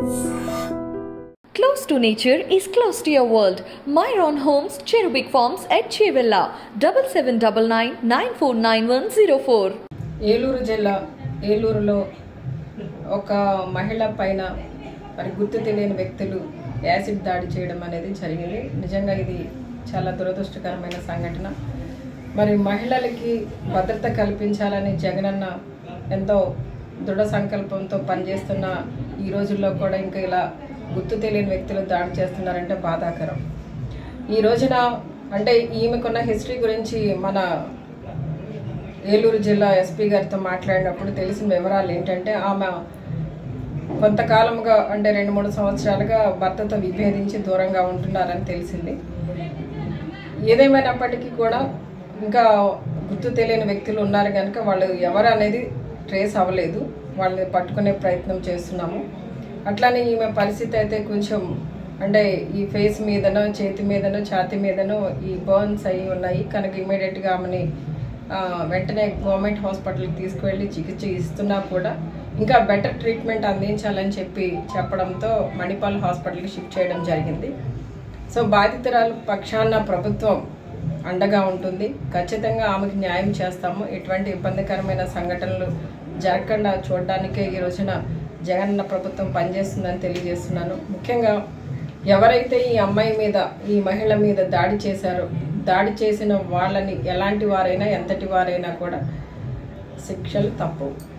Close to nature is close to your world. Myron Homes, Cherubic Farms at Chevilla, double seven double nine nine four nine one zero four. Eluru జిల్లా ఏలూరులో ఒక మహిళ పైన మరి గుర్తు తెలియని వ్యక్తులు యాసిడ్ దాడి చేయడం అనేది జరిగింది నిజంగా ఇది చాలా దురదృష్టకరమైన సంఘటన మరి మహిళలకి భద్రత కల్పించాలని జగనన్న ఎంతో దృఢ సంకల్పంతో పనిచేస్తున్న ఈ రోజుల్లో కూడా ఇంకా ఇలా గుర్తు తెలియని వ్యక్తులు దాడి చేస్తున్నారంటే బాధాకరం ఈ రోజున అంటే ఈమెకున్న హిస్టరీ గురించి మన ఏలూరు జిల్లా ఎస్పీ గారితో మాట్లాడినప్పుడు తెలిసిన వివరాలు ఏంటంటే ఆమె కొంతకాలముగా అంటే రెండు మూడు సంవత్సరాలుగా భర్తతో విభేదించి దూరంగా ఉంటున్నారని తెలిసింది ఏదేమైనప్పటికీ కూడా ఇంకా గుర్తు తెలియని వ్యక్తులు ఉన్నారు కనుక వాళ్ళు ఎవరు అనేది ట్రేస్ అవ్వలేదు వాళ్ళని పట్టుకునే ప్రయత్నం చేస్తున్నాము అట్లానే ఈమె పరిస్థితి అయితే కొంచెం అంటే ఈ ఫేస్ మీదనో చేతి మీదనో ఛాతీ మీదనో ఈ బర్న్స్ అయి ఉన్నాయి కనుక ఇమీడియట్గా ఆమెని ఆ, వెంటనే గవర్నమెంట్ హాస్పిటల్కి తీసుకువెళ్ళి చికిత్స ఇస్తున్నా కూడా ఇంకా బెటర్ ట్రీట్మెంట్ అందించాలని చెప్పి చెప్పడంతో మణిపాల్ హాస్పిటల్కి షిఫ్ట్ చేయడం జరిగింది సో బాధితురాలు పక్షాన ప్రభుత్వం అండగా ఉంటుంది ఖచ్చితంగా ఆమెకు న్యాయం చేస్తాము ఎటువంటి ఇబ్బందికరమైన సంఘటనలు జరగకుండా చూడడానికే ఈ రోజున జగనన్న ప్రభుత్వం పనిచేస్తుందని తెలియజేస్తున్నాను ముఖ్యంగా ఎవరైతే ఈ అమ్మాయి మీద ఈ మహిళ మీద దాడి చేశారో దాడి చేసిన వాళ్ళని ఎలాంటి వారైనా ఎంతటి వారైనా కూడా శిక్షలు తప్పవు